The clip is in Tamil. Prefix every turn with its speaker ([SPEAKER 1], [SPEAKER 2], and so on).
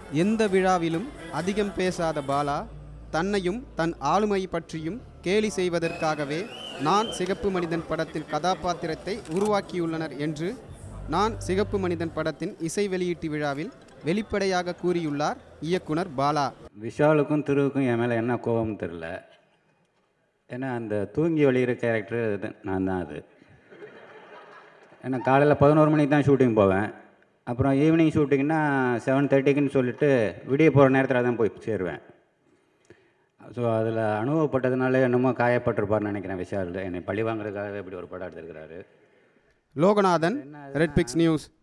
[SPEAKER 1] எந்த விழாவிலும் அதிகம் பேசாத பாலா தன்னையும் தன் ஆளுமை பற்றியும் கேலி செய்வதற்காகவே நான் சிகப்பு மனிதன் படத்தின் கதாபாத்திரத்தை உருவாக்கியுள்ளனர் என்று நான் சிகப்பு மனிதன் படத்தின் இசை வெளியீட்டு விழாவில் வெளிப்படையாக கூறியுள்ளார் இயக்குனர் பாலா
[SPEAKER 2] விஷாலுக்கும் திருவுக்கும் என் மேலே என்ன கோபம்னு தெரில ஏன்னா அந்த தூங்கி வழிகிற கேரக்டர் நான் தான் அது ஏன்னா காலையில் பதினோரு மணிக்கு தான் ஷூட்டிங் போவேன் அப்புறம் ஈவினிங் ஷூட்டிங்னா செவன் தேர்ட்டிக்குன்னு சொல்லிட்டு விடிய போகிற நேரத்தில் தான் போய் சேருவேன் ஸோ அதில் அனுபவப்பட்டதுனால என்னமோ காயப்பட்டிருப்பார்னு நினைக்கிறேன் விஷால் என்னை பழி வாங்குறதுக்காகவே இப்படி ஒரு படம் எடுத்திருக்கிறாரு
[SPEAKER 1] லோகநாதன் ரெட் பிக்ஸ் நியூஸ்